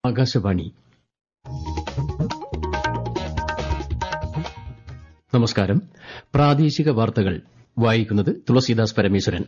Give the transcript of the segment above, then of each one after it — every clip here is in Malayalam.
ആകാശവാണി നമസ്കാരം പ്രാദേശിക വാർത്തകൾ വായിക്കുന്നത് തുളസീദാസ് പരമേശ്വരൻ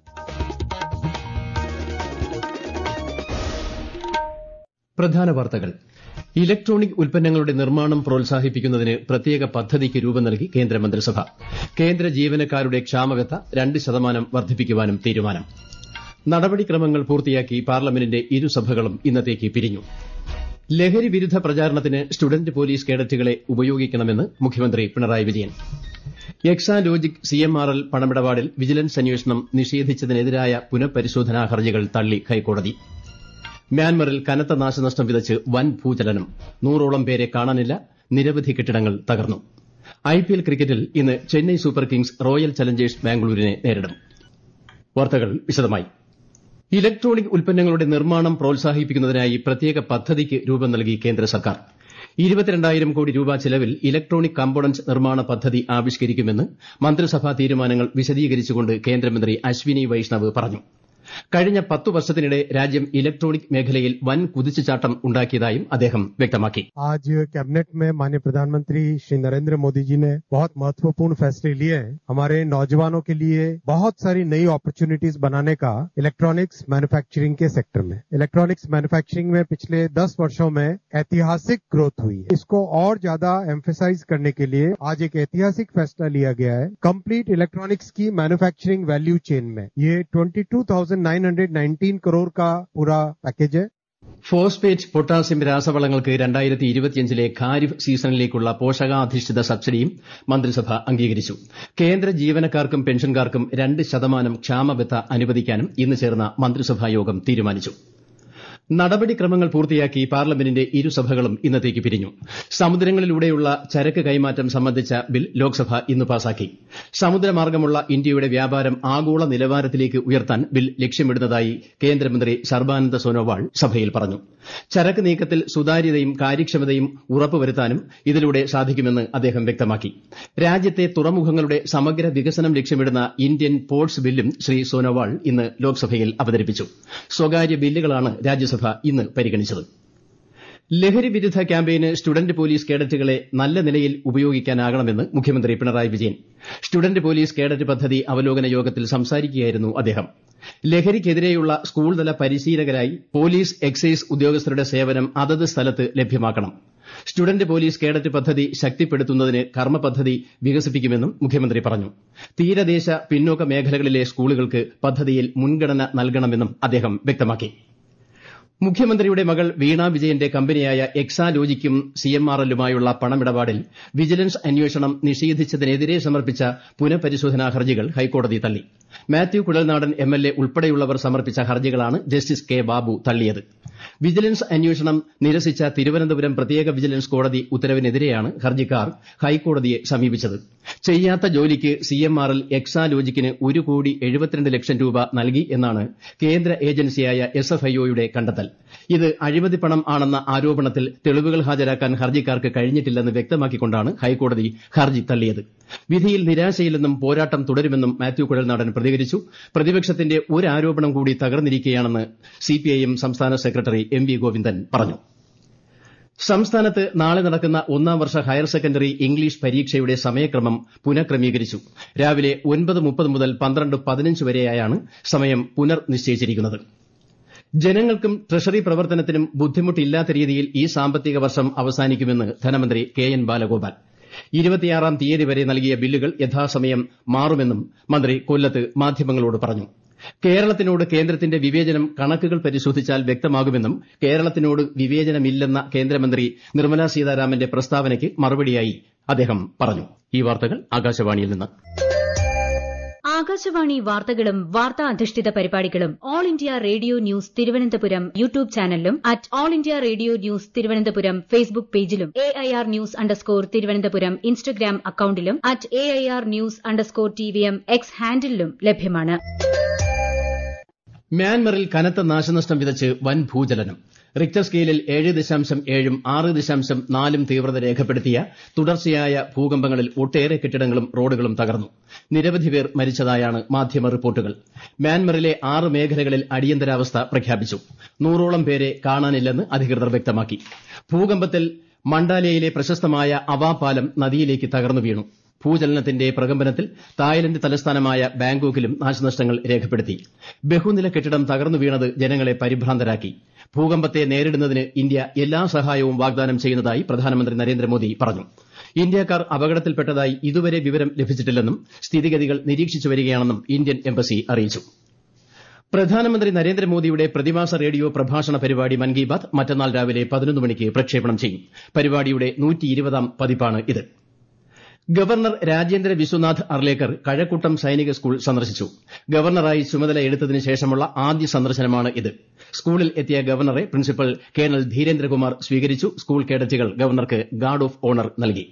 പ്രധാന വാർത്തകൾ ഇലക്ട്രോണിക് ഉൽപ്പന്നങ്ങളുടെ നിർമ്മാണം പ്രോത്സാഹിപ്പിക്കുന്നതിന് പ്രത്യേക പദ്ധതിക്ക് രൂപം നൽകി കേന്ദ്രമന്ത്രിസഭ കേന്ദ്ര ജീവനക്കാരുടെ ക്ഷാമബത്ത രണ്ട് ശതമാനം വർദ്ധിപ്പിക്കാനും തീരുമാനം നടപടിക്രമങ്ങൾ പൂർത്തിയാക്കി പാർലമെന്റിന്റെ ഇരുസഭകളും ഇന്നത്തേക്ക് പിരിഞ്ഞു ലഹരി വിരുദ്ധ പ്രചാരണത്തിന് സ്റ്റുഡന്റ് പോലീസ് കേഡറ്റുകളെ ഉപയോഗിക്കണമെന്ന് മുഖ്യമന്ത്രി പിണറായി വിജയൻ എക്സാലോജിക് സിഎംആർഎൽ പണമിടപാടിൽ വിജിലൻസ് അന്വേഷണം നിഷേധിച്ചതിനെതിരായ പുനഃപരിശോധനാ ഹർജികൾ തള്ളി ഹൈക്കോടതി മ്യാൻമറിൽ കനത്ത നാശനഷ്ടം വിതച്ച് വൻ ഭൂചലനം നൂറോളം പേരെ കാണാനില്ല നിരവധി കെട്ടിടങ്ങൾ തകർന്നു ഐപിഎൽ ക്രിക്കറ്റിൽ ഇന്ന് Chennai Super Kings Royal Challengers ബാംഗ്ലൂരിനെ നേരിടും വാർത്തകൾ വിശദമായി ഇലക്ട്രോണിക് ഉൽപ്പന്നങ്ങളുടെ നിർമ്മാണം പ്രോത്സാഹിപ്പിക്കുന്നതിനായി പ്രത്യേക പദ്ധതിക്ക് രൂപം നൽകി കേന്ദ്ര സർക്കാർ ഇരുപത്തിരണ്ടായിരം കോടി രൂപ ചെലവിൽ ഇലക്ട്രോണിക് കമ്പോണന്റ്സ് നിർമ്മാണ പദ്ധതി ആവിഷ്കരിക്കുമെന്ന് മന്ത്രിസഭാ തീരുമാനങ്ങൾ വിശദീകരിച്ചുകൊണ്ട് കേന്ദ്രമന്ത്രി അശ്വിനി വൈഷ്ണവ് പറഞ്ഞു കഴിഞ്ഞ പത്തു വർഷത്തിനിടെ രാജ്യം ഇലക്ട്രോണിക് മേഖലയിൽ വൻ കുതിച്ചുചാട്ടം ഉണ്ടാക്കിയതായും അദ്ദേഹം വ്യക്തമാക്കി आज कैबिनेट में माननीय प्रधानमंत्री श्री नरेंद्र मोदी जी ने बहुत महत्वपूर्ण फैसले लिए हैं हमारे नौजवानों के लिए बहुत सारी नई अपॉर्चुनिटीज बनाने का इलेक्ट्रॉनिक्स मैन्युफैक्चरिंग के सेक्टर में इलेक्ट्रॉनिक्स मैन्युफैक्चरिंग में पिछले 10 वर्षों में ऐतिहासिक ग्रोथ हुई है इसको और ज्यादा एम्फेसाइज करने के लिए आज एक ऐतिहासिक फैसला लिया गया है कंप्लीट इलेक्ट्रॉनिक्स की मैन्युफैक्चरिंग वैल्यू चेन में ये 22,919 करोड़ का पूरा पैकेज है ഫോസ്ഫേറ്റ് പൊട്ടാസ്യം രാസവളങ്ങൾക്ക് രണ്ടായിരത്തി ഇരുപത്തിയഞ്ചിലെ ഖാരിഫ് സീസണിലേക്കുള്ള പോഷകാധിഷ്ഠിത സബ്സിഡിയും മന്ത്രിസഭ അംഗീകരിച്ചു കേന്ദ്ര ജീവനക്കാർക്കും പെൻഷൻകാർക്കും രണ്ട് ശതമാനം ക്ഷാമബത്ത അനുവദിക്കാനും ഇന്ന് ചേർന്ന മന്ത്രിസഭാ യോഗം തീരുമാനിച്ചു നടപടിക്രമങ്ങൾ പൂർത്തിയാക്കി പാർലമെന്റിന്റെ ഇരുസഭകളും ഇന്നത്തേക്ക് പിരിഞ്ഞു സമുദ്രങ്ങളിലൂടെയുള്ള ചരക്ക് കൈമാറ്റം സംബന്ധിച്ച ബിൽ ലോക്സഭ ഇന്ന് പാസാക്കി സമുദ്രമാർഗ്ഗമുള്ള ഇന്ത്യയുടെ വ്യാപാരം ആഗോള നിലവാരത്തിലേക്ക് ഉയർത്താൻ ബിൽ ലക്ഷ്യമിടുന്നതായി കേന്ദ്രമന്ത്രി സർബാനന്ദ സോനോവാൾ സഭയിൽ പറഞ്ഞു ചരക്ക് നീക്കത്തിൽ സുതാര്യതയും കാര്യക്ഷമതയും ഉറപ്പുവരുത്താനും ഇതിലൂടെ സാധിക്കുമെന്ന് അദ്ദേഹം വ്യക്തമാക്കി രാജ്യത്തെ തുറമുഖങ്ങളുടെ സമഗ്ര വികസനം ലക്ഷ്യമിടുന്ന ഇന്ത്യൻ പോർട്സ് ബില്ലും ശ്രീ സോനോവാൾ ഇന്ന് ലോക്സഭയിൽ അവതരിപ്പിച്ചു സ്വകാര്യ ബില്ലുകളാണ് രാജ്യസഭ ഇന്ന് പരിഗണിച്ചത് ലഹരി വിരുദ്ധ ക്യാമ്പയിന് സ്റ്റുഡന്റ് പോലീസ് കേഡറ്റുകളെ നല്ല നിലയിൽ ഉപയോഗിക്കാനാകണമെന്ന് മുഖ്യമന്ത്രി Pinarayi Vijayan student police cadet പദ്ധതി അവലോകന യോഗത്തിൽ സംസാരിക്കുകയായിരുന്നു അദ്ദേഹം ലഹരിക്കെതിരെയുള്ള സ്കൂൾതല പരിശീലകരായി പോലീസ് എക്സൈസ് ഉദ്യോഗസ്ഥരുടെ സേവനം അതത് സ്ഥലത്ത് ലഭ്യമാക്കണം സ്റ്റുഡന്റ് പോലീസ് കേഡറ്റ് പദ്ധതി ശക്തിപ്പെടുത്തുന്നതിന് കർമ്മ പദ്ധതി വികസിപ്പിക്കുമെന്നും മുഖ്യമന്ത്രി പറഞ്ഞു തീരദേശ പിന്നോക്ക മേഖലകളിലെ സ്കൂളുകൾക്ക് പദ്ധതിയിൽ മുൻഗണന നൽകണമെന്നും അദ്ദേഹം വ്യക്തമാക്കി മുഖ്യമന്ത്രിയുടെ മകൾ വീണ വിജയന്റെ കമ്പനിയായ എക്സാലോജിക്കും സിഎംആർഎല്ലുമായുള്ള പണമിടപാടിൽ വിജിലൻസ് അന്വേഷണം നിഷേധിച്ചതിനെതിരെ സമർപ്പിച്ച പുനഃപരിശോധനാ ഹർജികൾ ഹൈക്കോടതി തള്ളി മാത്യു കുഴൽനാടൻ എംഎൽഎ ഉൾപ്പെടെയുള്ളവർ സമർപ്പിച്ച ഹർജികളാണ് ജസ്റ്റിസ് കെ ബാബു തള്ളിയത് വിജിലൻസ് അന്വേഷണം നിരസിച്ച തിരുവനന്തപുരം പ്രത്യേക വിജിലൻസ് കോടതി ഉത്തരവിനെതിരെയാണ് ഹർജിക്കാർ ഹൈക്കോടതിയെ സമീപിച്ചത് ചെയ്യാത്ത ജോലിക്ക് സിഎംആർഎൽ എക്സാലോജിക്കിന് ഒരു കോടി എഴുപത്തിരണ്ട് ലക്ഷം രൂപ നൽകി എന്നാണ് കേന്ദ്ര ഏജൻസിയായ എസ്എഫ്ഐഒയുടെ കണ്ടെത്തൽ ഇത് അഴിമതിപ്പണം ആണെന്ന ആരോപണത്തിൽ തെളിവുകൾ ഹാജരാക്കാൻ ഹർജിക്കാർക്ക് കഴിഞ്ഞിട്ടില്ലെന്ന് വ്യക്തമാക്കിക്കൊണ്ടാണ് ഹൈക്കോടതി ഹർജി തള്ളിയത് വിധിയിൽ നിരാശയില്ലെന്നും പോരാട്ടം തുടരുമെന്നും മാത്യു കുഴൽനാടൻ പ്രതികരിച്ചു പ്രതിപക്ഷത്തിന്റെ ഒരു ആരോപണം കൂടി തകർന്നിരിക്കുകയാണെന്ന് സിപിഐഎം സംസ്ഥാന സെക്രട്ടറി എം വി ഗോവിന്ദൻ പറഞ്ഞു സംസ്ഥാനത്ത് നാളെ നടക്കുന്ന ഒന്നാം വർഷ ഹയർ സെക്കൻഡറി ഇംഗ്ലീഷ് പരീക്ഷയുടെ സമയക്രമം പുനഃക്രമീകരിച്ചു രാവിലെ ഒൻപത് മുപ്പത് മുതൽ പന്ത്രണ്ട് പതിനഞ്ച് വരെയായാണ് സമയം പുനർനിശ്ചയിച്ചിരിക്കുന്നത് ജനങ്ങൾക്കും ട്രഷറി പ്രവർത്തനത്തിനും ബുദ്ധിമുട്ടില്ലാത്ത രീതിയിൽ ഈ സാമ്പത്തിക വർഷം അവസാനിക്കുമെന്ന് ധനമന്ത്രി കെ എൻ ബാലഗോപാൽ ഇരുപത്തിയാറാം തീയതി വരെ നൽകിയ ബില്ലുകൾ യഥാസമയം മാറുമെന്നും മന്ത്രി കൊല്ലത്ത് മാധ്യമങ്ങളോട് പറഞ്ഞു കേരളത്തിനോട് കേന്ദ്രത്തിന്റെ വിവേചനം കണക്കുകൾ പരിശോധിച്ചാൽ വ്യക്തമാകുമെന്നും കേരളത്തിനോട് വിവേചനമില്ലെന്ന കേന്ദ്രമന്ത്രി നിർമ്മലാ സീതാരാമന്റെ പ്രസ്താവനയ്ക്ക് മറുപടിയായി അദ്ദേഹം പറഞ്ഞു ഈ വാർത്തകൾ ആകാശവാണിയിൽ നിന്ന് ആകാശവാണി വാർത്തകളും വാർത്താ അധിഷ്ഠിത പരിപാടികളും All India Radio news Thiruvananthapuram YouTube ചാനലിലും at All India Radio news Thiruvananthapuram Facebook പേജിലും A I R news underscore Thiruvananthapuram Instagram അക്കൌണ്ടിലും at A I R news underscore T V M X ഹാൻഡിലും ലഭ്യമാണ് മ്യാൻമറിൽ കനത്ത നാശനഷ്ടം വിതച്ച് വൻ ഭൂചലനം റിക്ടർ സ്കെയിലിൽ ഏഴ് ദശാംശം ഏഴും ആറ് ദശാംശം നാലും തീവ്രത രേഖപ്പെടുത്തിയ തുടർച്ചയായ ഭൂകമ്പങ്ങളിൽ ഒട്ടേറെ കെട്ടിടങ്ങളും റോഡുകളും തകർന്നു നിരവധി പേർ മരിച്ചതായാണ് മാധ്യമ റിപ്പോർട്ടുകൾ മ്യാൻമറിലെ ആറ് മേഖലകളിൽ അടിയന്തരാവസ്ഥ പ്രഖ്യാപിച്ചു നൂറോളം പേരെ കാണാനില്ലെന്ന് അധികൃതർ വ്യക്തമാക്കി ഭൂകമ്പത്തിൽ മണ്ടാലയിലെ പ്രശസ്തമായ അവ പാലം നദിയിലേക്ക് തകർന്നു വീണു ഭൂചലനത്തിന്റെ പ്രകമ്പനത്തിൽ തായ്ലന്റ് തലസ്ഥാനമായ ബാങ്കോക്കിലും നാശനഷ്ടങ്ങൾ രേഖപ്പെടുത്തി ബഹുനില കെട്ടിടം തകർന്നു വീണത് ജനങ്ങളെ പരിഭ്രാന്തരാക്കി ഭൂകമ്പത്തെ നേരിടുന്നതിന് ഇന്ത്യ എല്ലാ സഹായവും വാഗ്ദാനം ചെയ്യുന്നതായി പ്രധാനമന്ത്രി നരേന്ദ്രമോദി പറഞ്ഞു ഇന്ത്യക്കാർ അപകടത്തിൽപ്പെട്ടതായി ഇതുവരെ വിവരം ലഭിച്ചിട്ടില്ലെന്നും സ്ഥിതിഗതികൾ നിരീക്ഷിച്ചു വരികയാണെന്നും ഇന്ത്യൻ എംബസി അറിയിച്ചു പ്രധാനമന്ത്രി നരേന്ദ്രമോദിയുടെ പ്രതിമാസ റേഡിയോ പ്രഭാഷണ പരിപാടി മൻ കി ബാത് മറ്റന്നാൾ രാവിലെ പതിനൊന്ന് മണിക്ക് പ്രക്ഷേപണം ചെയ്യും പരിപാടിയുടെ നൂറ്റിയിരുപതാം പതിപ്പാണ് ഇത് ഗവർണർ രാജേന്ദ്ര വിശ്വനാഥ് അർലേക്കർ കഴക്കൂട്ടം സൈനിക സ്കൂൾ സന്ദർശിച്ചു ഗവർണറായി ചുമതല എടുത്തതിന് ശേഷമുള്ള ആദ്യ സന്ദർശനമാണ് ഇത് സ്കൂളിൽ എത്തിയ ഗവർണറെ പ്രിൻസിപ്പൽ കേണൽ ധീരേന്ദ്രകുമാർ സ്വീകരിച്ചു സ്കൂൾ കേഡറ്റുകൾ ഗവർണർക്ക് ഗാർഡ് ഓഫ് ഓണർ നൽകി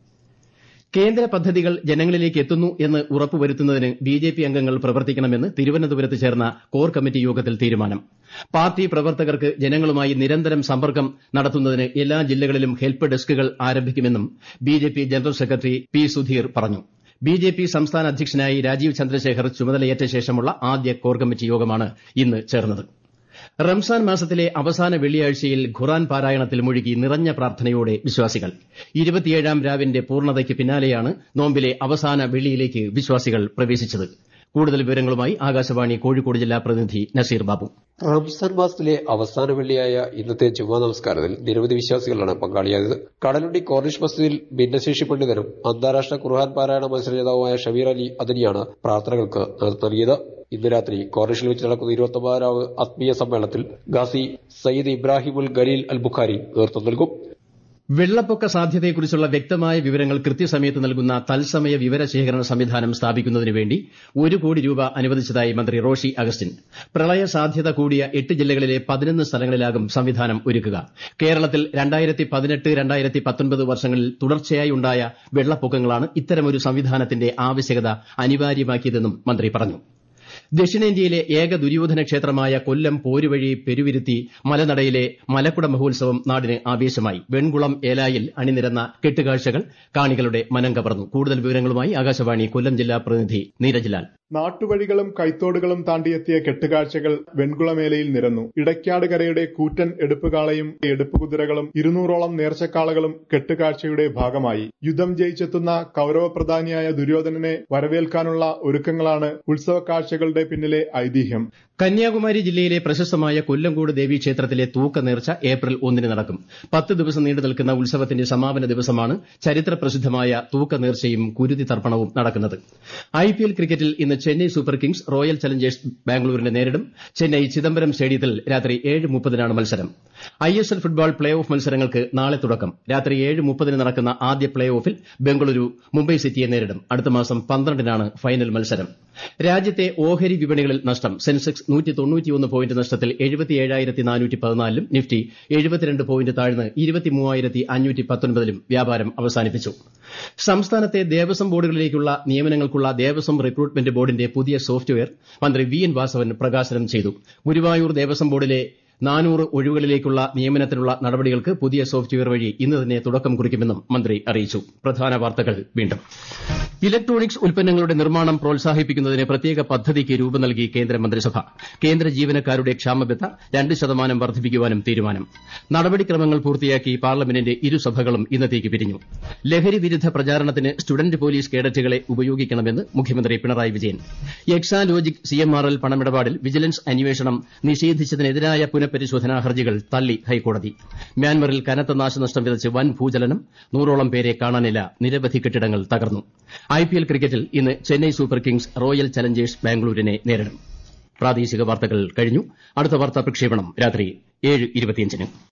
കേന്ദ്ര പദ്ധതികൾ ജനങ്ങളിലേക്ക് എത്തുന്നു എന്ന് ഉറപ്പുവരുത്തുന്നതിന് ബിജെപി അംഗങ്ങൾ പ്രവർത്തിക്കണമെന്ന് തിരുവനന്തപുരത്ത് ചേർന്ന കോർ കമ്മിറ്റി യോഗത്തിൽ തീരുമാനം പാർട്ടി പ്രവർത്തകർക്ക് ജനങ്ങളുമായി നിരന്തരം സമ്പർക്കം നടത്തുന്നതിന് എല്ലാ ജില്ലകളിലും ഹെൽപ്പ് ഡെസ്കുകൾ ആരംഭിക്കുമെന്നും BJP general secretary P Sudheer പറഞ്ഞു ബിജെപി സംസ്ഥാന അധ്യക്ഷനായി രാജീവ് ചന്ദ്രശേഖർ ചുമതലയേറ്റ ശേഷമുള്ള ആദ്യ കോർ കമ്മിറ്റി യോഗമാണ് ഇന്ന് ചേർന്നത് റംസാൻ മാസത്തിലെ അവസാന വെള്ളിയാഴ്ചയിൽ ഖുറാൻ പാരായണത്തിൽ മുഴുകി നിറഞ്ഞ പ്രാർത്ഥനയോടെ വിശ്വാസികൾ ഇരുപത്തിയേഴാം രാവിന്റെ പൂർണ്ണതയ്ക്ക് പിന്നാലെയാണ് നോമ്പിലെ അവസാന വെള്ളിയിലേക്ക് വിശ്വാസികൾ പ്രവേശിച്ചത് കൂടുതൽ വിവരങ്ങളുമായി ആകാശവാണി കോഴിക്കോട് ജില്ലാ പ്രതിനിധി നസീർ ബാബു റംസാൻ മാസത്തിലെ അവസാന വെള്ളിയായ ഇന്നത്തെ ജുമാ നമസ്കാരത്തിൽ നിരവധി വിശ്വാസികളാണ് പങ്കാളിയായത് കടലുണ്ടി കോർണിഷ് മസ്ജിദിൽ ഭിന്നശേഷി പണ്ഡിതനും അന്താരാഷ്ട്ര ഖുർആൻ പാരായണ മത്സര നേതാവുമായ ഷബീർ അലി അദനിയാണ് പ്രാർത്ഥനകൾക്ക് നേതൃത്വം നൽകിയത് ഇന്ന് രാത്രി കോർണിഷിൽ വെച്ച് നടക്കുന്ന ഇരുപത്തൊമ്പതാറാവ് ആത്മീയ സമ്മേളനത്തിൽ ഗാസി സയ്യിദ് ഇബ്രാഹിമുൽ ഗലീൽ അൽ ബുഖാരി നേതൃത്വം നൽകും വെള്ളപ്പൊക്ക സാധ്യതയെക്കുറിച്ചുള്ള വ്യക്തമായ വിവരങ്ങൾ കൃത്യസമയത്ത് നൽകുന്ന തത്സമയ വിവരശേഖരണ സംവിധാനം സ്ഥാപിക്കുന്നതിന് വേണ്ടി ഒരു കോടി രൂപ അനുവദിച്ചതായി മന്ത്രി റോഷി അഗസ്റ്റിൻ പ്രളയ സാധ്യത കൂടിയ എട്ട് ജില്ലകളിലെ പതിനൊന്ന് സ്ഥലങ്ങളിലാകും സംവിധാനം ഒരുക്കുക കേരളത്തിൽ രണ്ടായിരത്തി പതിനെട്ട് രണ്ടായിരത്തി പത്തൊൻപത് വർഷങ്ങളിൽ തുടർച്ചയായി ഉണ്ടായ വെള്ളപ്പൊക്കങ്ങളാണ് ഇത്തരമൊരു സംവിധാനത്തിന്റെ ആവശ്യകത അനിവാര്യമാക്കിയതെന്നും മന്ത്രി പറഞ്ഞു ദക്ഷിണേന്ത്യയിലെ ഏക ദുര്യോധന ക്ഷേത്രമായ കൊല്ലം പോരുവഴി പെരുവിരുത്തി മലനടയിലെ മലക്കുട മഹോത്സവം നാടിന് ആവേശമായി വെൺകുളം ഏലായിൽ അണിനിരന്ന കെട്ടുകാഴ്ചകൾ കാണികളുടെ മനം കവർന്നു കൂടുതൽ വിവരങ്ങളുമായി ആകാശവാണി കൊല്ലം ജില്ലാ പ്രതിനിധി നീരജ് ലാൽ നാട്ടുവഴികളും കൈത്തോടുകളും താണ്ടിയെത്തിയ കെട്ടുകാഴ്ചകൾ വെൺകുളമേലയിൽ നിരന്നു ഇടയ്ക്കാട് കരയുടെ കൂറ്റൻ എടുപ്പുകാളയും എടുപ്പുകുതിരകളും ഇരുന്നൂറോളം നേർച്ചക്കാളകളും കെട്ടുകാഴ്ചയുടെ ഭാഗമായി യുദ്ധം ജയിച്ചെത്തുന്ന കൌരവപ്രധാനിയായ ദുര്യോധനനെ വരവേൽക്കാനുള്ള ഒരുക്കങ്ങളാണ് ഉത്സവ കാഴ്ചകളുടെ പിന്നിലെ ഐതിഹ്യം കന്യാകുമാരി ജില്ലയിലെ പ്രശസ്തമായ കൊല്ലങ്കോട് ദേവി ക്ഷേത്രത്തിലെ തൂക്ക നേർച്ച ഏപ്രിൽ ഒന്നിന് നടക്കും പത്ത് ദിവസം നീണ്ടു നിൽക്കുന്ന ഉത്സവത്തിന്റെ സമാപന ദിവസമാണ് ചരിത്ര പ്രസിദ്ധമായ തൂക്ക നേർച്ചയും കുരുതി തർപ്പണവും നടക്കുന്നത് ഐപിഎൽ ക്രിക്കറ്റിൽ ഇന്ന് Chennai Super Kings Royal Challengers ബാംഗ്ലൂരിനെ നേരിടും ചെന്നൈ ചിദംബരം സ്റ്റേഡിയത്തിൽ രാത്രി ഏഴ് മുപ്പതിനാണ് മത്സരം ഐഎസ്എൽ ഫുട്ബോൾ പ്ലേ ഓഫ് മത്സരങ്ങൾക്ക് നാളെ തുടക്കം രാത്രി ഏഴ് മുപ്പതിന് നടക്കുന്ന ആദ്യ പ്ലേ ഓഫിൽ ബംഗളൂരു മുംബൈ സിറ്റിയെ നേരിടും അടുത്ത മാസം പന്ത്രണ്ടിനാണ് ഫൈനൽ മത്സരം രാജ്യത്തെ ഓഹരി വിപണികളിൽ നഷ്ടം സെൻസെക്സ് നൂറ്റി തൊണ്ണൂറ്റിയൊന്ന് പോയിന്റ് നഷ്ടത്തിൽ എഴുപത്തിയേഴായിരത്തി നാനൂറ്റി പതിനാലിലും നിഫ്റ്റി എഴുപത്തിരണ്ട് പോയിന്റ് താഴ്ന്ന് ഇരുപത്തിമൂവായിരത്തി അഞ്ഞൂറ്റി പത്തൊൻപതിലും വ്യാപാരം അവസാനിപ്പിച്ചു സംസ്ഥാനത്തെ ദേവസ്വം ബോർഡുകളിലേക്കുള്ള നിയമനങ്ങൾക്കുള്ള ദേവസ്വം റിക്രൂട്ട്മെന്റ് ബോർഡിന്റെ പുതിയ സോഫ്റ്റ്വെയർ മന്ത്രി വി എൻ വാസവൻ പ്രകാശനം ചെയ്തു ഗുരുവായൂർ ദേവസ്വം ബോർഡിലെ നാനൂറ് ഒഴിവുകളിലേക്കുള്ള നിയമനത്തിനുള്ള നടപടികൾക്ക് പുതിയ സോഫ്റ്റ്വെയർ വഴി ഇന്ന് തന്നെ തുടക്കം കുറിക്കുമെന്നും മന്ത്രി അറിയിച്ചു പ്രധാന വാർത്തകൾ വീണ്ടും ഇലക്ട്രോണിക്സ് ഉൽപ്പന്നങ്ങളുടെ നിർമ്മാണം പ്രോത്സാഹിപ്പിക്കുന്നതിന് പ്രത്യേക പദ്ധതിക്ക് രൂപം നൽകി കേന്ദ്ര മന്ത്രിസഭ കേന്ദ്ര ജീവനക്കാരുടെ ക്ഷാമബത്ത രണ്ട് ശതമാനം വർദ്ധിപ്പിക്കുവാനും തീരുമാനം നടപടിക്രമങ്ങൾ പൂർത്തിയാക്കി പാർലമെന്റിന്റെ ഇരുസഭകളും ഇന്നത്തേക്ക് പിരിഞ്ഞു ലഹരി വിരുദ്ധ പ്രചാരണത്തിന് സ്റ്റുഡന്റ് പോലീസ് കേഡറ്റുകളെ ഉപയോഗിക്കണമെന്ന് മുഖ്യമന്ത്രി പിണറായി വിജയൻ എക്സാലോജിക് സിഎംആർഎൽ പണമിടപാടിൽ വിജിലൻസ് അന്വേഷണം നിഷേധിച്ചതിനെതിരായ പുനഃപരിശോധനാ ഹർജികൾ തള്ളി ഹൈക്കോടതി മ്യാൻമറിൽ കനത്ത നാശനഷ്ടം വിതച്ച് വൻ ഭൂചലനം നൂറോളം പേരെ കാണാനില്ല നിരവധി കെട്ടിടങ്ങൾ തകർന്നു ഐപിഎൽ ക്രിക്കറ്റിൽ ഇന്ന് Chennai Super Kings Royal Challengers ബാംഗ്ലൂരിനെ നേരിടും പ്രാദേശിക വാർത്തകൾ കഴിഞ്ഞു അടുത്ത വാർത്താ പ്രക്ഷേപണം രാത്രി ഏഴ് ഇരുപത്തിയഞ്ചിന്